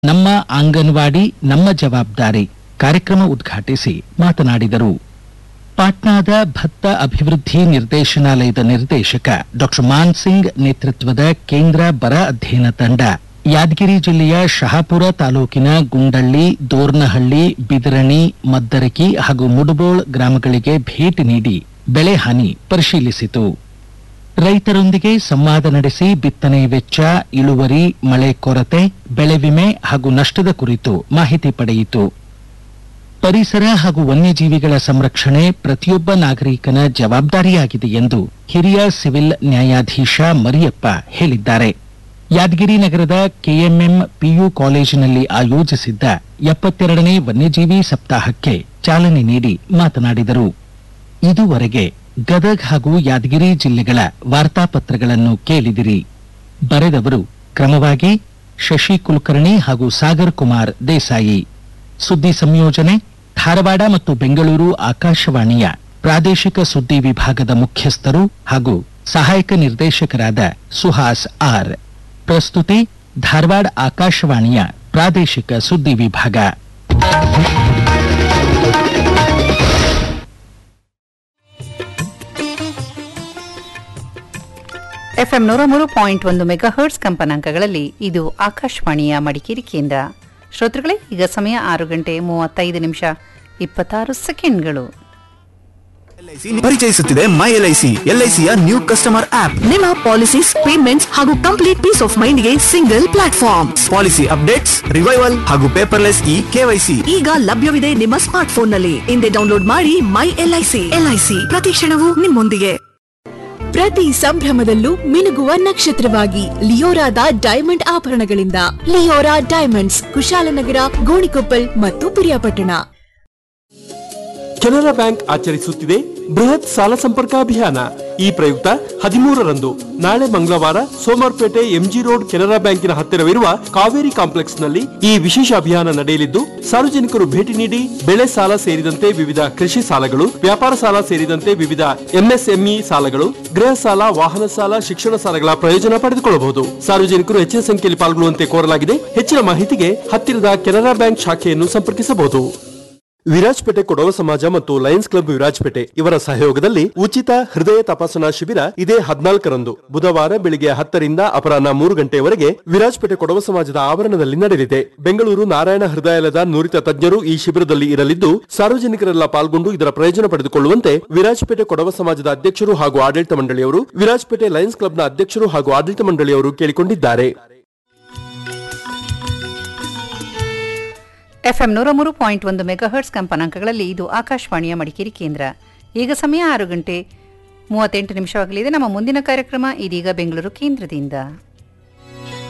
ನಮ್ಮ ಅಂಗನವಾಡಿ ನಮ್ಮ ಜವಾಬ್ದಾರಿ ಕಾರ್ಯಕ್ರಮ ಉದ್ಘಾಟಿಸಿ ಮಾತನಾಡಿದರು ಪಾಟ್ನಾದ ಭತ್ತ ಅಭಿವೃದ್ಧಿ ನಿರ್ದೇಶನಾಲಯದ ನಿರ್ದೇಶಕ ಡಾಕ್ಟರ್ ಮಾನ್ ಸಿಂಗ್ ನೇತೃತ್ವದ ಕೇಂದ್ರ ಬರ ಅಧ್ಯಯನ ತಂಡ ಯಾದಗಿರಿ ಜಿಲ್ಲೆಯ ಶಹಾಪುರ ತಾಲೂಕಿನ ಗುಂಡಳ್ಳಿ ದೋರ್ನಹಳ್ಳಿ ಬಿದರಣಿ ಮದ್ದರಕಿ ಹಾಗೂ ಮುಡಬೋಳ್ ಗ್ರಾಮಗಳಿಗೆ ಭೇಟಿ ನೀಡಿ ಬೆಳೆ ಹಾನಿ ಪರಿಶೀಲಿಸಿತು ರೈತರೊಂದಿಗೆ ಸಂವಾದ ನಡೆಸಿ ಬಿತ್ತನೆ ವೆಚ್ಚ ಇಳುವರಿ ಮಳೆ ಕೊರತೆ ಬೆಳೆ ವಿಮೆ ಹಾಗೂ ನಷ್ಟದ ಕುರಿತು ಮಾಹಿತಿ ಪಡೆಯಿತು ಪರಿಸರ ಹಾಗೂ ವನ್ಯಜೀವಿಗಳ ಸಂರಕ್ಷಣೆ ಪ್ರತಿಯೊಬ್ಬ ನಾಗರಿಕನ ಜವಾಬ್ದಾರಿಯಾಗಿದೆ ಎಂದು ಹಿರಿಯ ಸಿವಿಲ್ ನ್ಯಾಯಾಧೀಶ ಮರಿಯಪ್ಪ ಹೇಳಿದ್ದಾರೆ ಯಾದಗಿರಿ ನಗರದ ಕೆಎಂಎಂ ಪಿಯು ಕಾಲೇಜಿನಲ್ಲಿ ಆಯೋಜಿಸಿದ್ದ ಎಪ್ಪತ್ತೆರಡನೇ ವನ್ಯಜೀವಿ ಸಪ್ತಾಹಕ್ಕೆ ಚಾಲನೆ ನೀಡಿ ಮಾತನಾಡಿದರು ಇದುವರೆಗೆ ಗದಗ್ ಹಾಗೂ ಯಾದಗಿರಿ ಜಿಲ್ಲೆಗಳ ವಾರ್ತಾಪತ್ರಗಳನ್ನು ಕೇಳಿದಿರಿ ಬರೆದವರು ಕ್ರಮವಾಗಿ ಶಶಿ ಕುಲಕರ್ಣಿ ಹಾಗೂ ಸಾಗರ್ ಕುಮಾರ್ ದೇಸಾಯಿ ಸುದ್ದಿ ಸಂಯೋಜನೆ ಧಾರವಾಡ ಮತ್ತು ಬೆಂಗಳೂರು ಆಕಾಶವಾಣಿಯ ಪ್ರಾದೇಶಿಕ ಸುದ್ದಿ ವಿಭಾಗದ ಮುಖ್ಯಸ್ಥರು ಹಾಗೂ ಸಹಾಯಕ ನಿರ್ದೇಶಕರಾದ ಸುಹಾಸ್ ಆರ್ ಪ್ರಸ್ತುತಿ ಧಾರವಾಡ ಆಕಾಶವಾಣಿಯ ಪ್ರಾದೇಶಿಕ ಸುದ್ದಿ ವಿಭಾಗ ಎಫ್ಎಂ ನೂರ ಮೂರು ಪಾಯಿಂಟ್ ಒಂದು ಮೆಗಾ ಹರ್ಟ್ಸ್ ಕಂಪನಾಂಕಗಳಲ್ಲಿ ಇದು ಆಕಾಶವಾಣಿಯ ಮಡಿಕೇರಿ ಕೇಂದ್ರ ಶ್ರೋತೃಗಳೇ ಈಗ ಸಮಯ ಆರು ಗಂಟೆ ಮೂವತ್ತೈದು ನಿಮಿಷ ಇಪ್ಪತ್ತಾರು ಸೆಕೆಂಡ್ಗಳು LIC ಪರಿಚಯಿಸುತ್ತಿದೆ ಮೈ ಎಲ್ಐಸಿ ಎಲ್ಐಸಿಯ ನ್ಯೂ ಕಸ್ಟಮರ್ ಆಪ್ ನಿಮ್ಮ ಪಾಲಿಸೀಸ್ ಪೇಮೆಂಟ್ಸ್ ಹಾಗೂ ಕಂಪ್ಲೀಟ್ ಪೀಸ್ ಆಫ್ ಮೈಂಡ್ಗೆ single platform policy updates revival ಹಾಗೂ ಪೇಪರ್ಲೆಸ್ ಇ ಕೆವೈಸಿ ಈಗ ಲಭ್ಯವಿದೆ ನಿಮ್ಮ ಸ್ಮಾರ್ಟ್ ಫೋನ್ ನಲ್ಲಿ ಹಿಂದೆ ಡೌನ್ಲೋಡ್ ಮಾಡಿ ಮೈ ಎಲ್ಐಸಿ ಎಲ್ಐಸಿ ಪ್ರತಿ ಕ್ಷಣವೂ ನಿಮ್ಮೊಂದಿಗೆ ಪ್ರತಿ ಸಂಭ್ರಮದಲ್ಲೂ ಮಿನುಗುವ ನಕ್ಷತ್ರವಾಗಿ ಲಿಯೋರಾದ ಡೈಮಂಡ್ ಆಭರಣಗಳಿಂದ ಲಿಯೋರಾ ಡೈಮಂಡ್ಸ್ ಕುಶಾಲನಗರ ಗೋಣಿಕೊಪ್ಪಲ್ ಮತ್ತು ಪಿರಿಯಾಪಟ್ಟಣ ಕೆನರಾ ಬ್ಯಾಂಕ್ ಆಚರಿಸುತ್ತಿದೆ ಬೃಹತ್ ಸಾಲ ಸಂಪರ್ಕ ಅಭಿಯಾನ ಈ ಪ್ರಯುಕ್ತ ಹದಿಮೂರರಂದು ನಾಳೆ ಮಂಗಳವಾರ ಸೋಮವಾರಪೇಟೆ ಎಂಜಿ ರೋಡ್ ಕೆನರಾ ಬ್ಯಾಂಕಿನ ಹತ್ತಿರವಿರುವ ಕಾವೇರಿ ಕಾಂಪ್ಲೆಕ್ಸ್ ನಲ್ಲಿ ಈ ವಿಶೇಷ ಅಭಿಯಾನ ನಡೆಯಲಿದ್ದು ಸಾರ್ವಜನಿಕರು ಭೇಟಿ ನೀಡಿ ಬೆಳೆ ಸಾಲ ಸೇರಿದಂತೆ ವಿವಿಧ ಕೃಷಿ ಸಾಲಗಳು ವ್ಯಾಪಾರ ಸಾಲ ಸೇರಿದಂತೆ ವಿವಿಧ ಎಂಎಸ್ಎಂಇ ಸಾಲಗಳು ಗೃಹ ಸಾಲ ವಾಹನ ಸಾಲ ಶಿಕ್ಷಣ ಸಾಲಗಳ ಪ್ರಯೋಜನ ಪಡೆದುಕೊಳ್ಳಬಹುದು ಸಾರ್ವಜನಿಕರು ಹೆಚ್ಚಿನ ಸಂಖ್ಯೆಯಲ್ಲಿ ಪಾಲ್ಗೊಳ್ಳುವಂತೆ ಕೋರಲಾಗಿದೆ ಹೆಚ್ಚಿನ ಮಾಹಿತಿಗೆ ಹತ್ತಿರದ ಕೆನರಾ ಬ್ಯಾಂಕ್ ಶಾಖೆಯನ್ನು ಸಂಪರ್ಕಿಸಬಹುದು ವಿರಾಜ್ಪೇಟೆ ಕೊಡವ ಸಮಾಜ ಮತ್ತು ಲಯನ್ಸ್ ಕ್ಲಬ್ ವಿರಾಜ್ಪೇಟೆ ಇವರ ಸಹಯೋಗದಲ್ಲಿ ಉಚಿತ ಹೃದಯ ತಪಾಸಣಾ ಶಿಬಿರ ಇದೇ ಹದಿನಾಲ್ಕರಂದು ಬುಧವಾರ ಬೆಳಿಗ್ಗೆ ಹತ್ತರಿಂದ ಅಪರಾಹ್ನ ಮೂರು ಗಂಟೆಯವರೆಗೆ ವಿರಾಜ್ಪೇಟೆ ಕೊಡವ ಸಮಾಜದ ಆವರಣದಲ್ಲಿ ನಡೆಯಲಿದೆ ಬೆಂಗಳೂರು ನಾರಾಯಣ ಹೃದಯಾಲಯದ ನುರಿತ ತಜ್ಞರು ಈ ಶಿಬಿರದಲ್ಲಿ ಇರಲಿದ್ದು ಸಾರ್ವಜನಿಕರೆಲ್ಲ ಪಾಲ್ಗೊಂಡು ಇದರ ಪ್ರಯೋಜನ ಪಡೆದುಕೊಳ್ಳುವಂತೆ ವಿರಾಜ್ಪೇಟೆ ಕೊಡವ ಸಮಾಜದ ಅಧ್ಯಕ್ಷರು ಹಾಗೂ ಆಡಳಿತ ಮಂಡಳಿಯವರು ವಿರಾಜ್ಪೇಟೆ ಲಯನ್ಸ್ ಕ್ಲಬ್ನ ಅಧ್ಯಕ್ಷರು ಹಾಗೂ ಆಡಳಿತ ಮಂಡಳಿಯವರು ಕೇಳಿಕೊಂಡಿದ್ದಾರೆ ಎಫ್ಎಂ ನೂರ ಮೂರು ಪಾಯಿಂಟ್ ಒಂದು ಮೆಗಾ ಹರ್ಟ್ಸ್ ಕಂಪನಾಂಕಗಳಲ್ಲಿ ಇದು ಆಕಾಶವಾಣಿಯ ಮಡಿಕೇರಿ ಕೇಂದ್ರ ಈಗ ಸಮಯ ಆರು ಗಂಟೆ ಮೂವತ್ತೆಂಟು ನಿಮಿಷವಾಗಲಿದೆ ನಮ್ಮ ಮುಂದಿನ ಕಾರ್ಯಕ್ರಮ ಇದೀಗ ಬೆಂಗಳೂರು ಕೇಂದ್ರದಿಂದ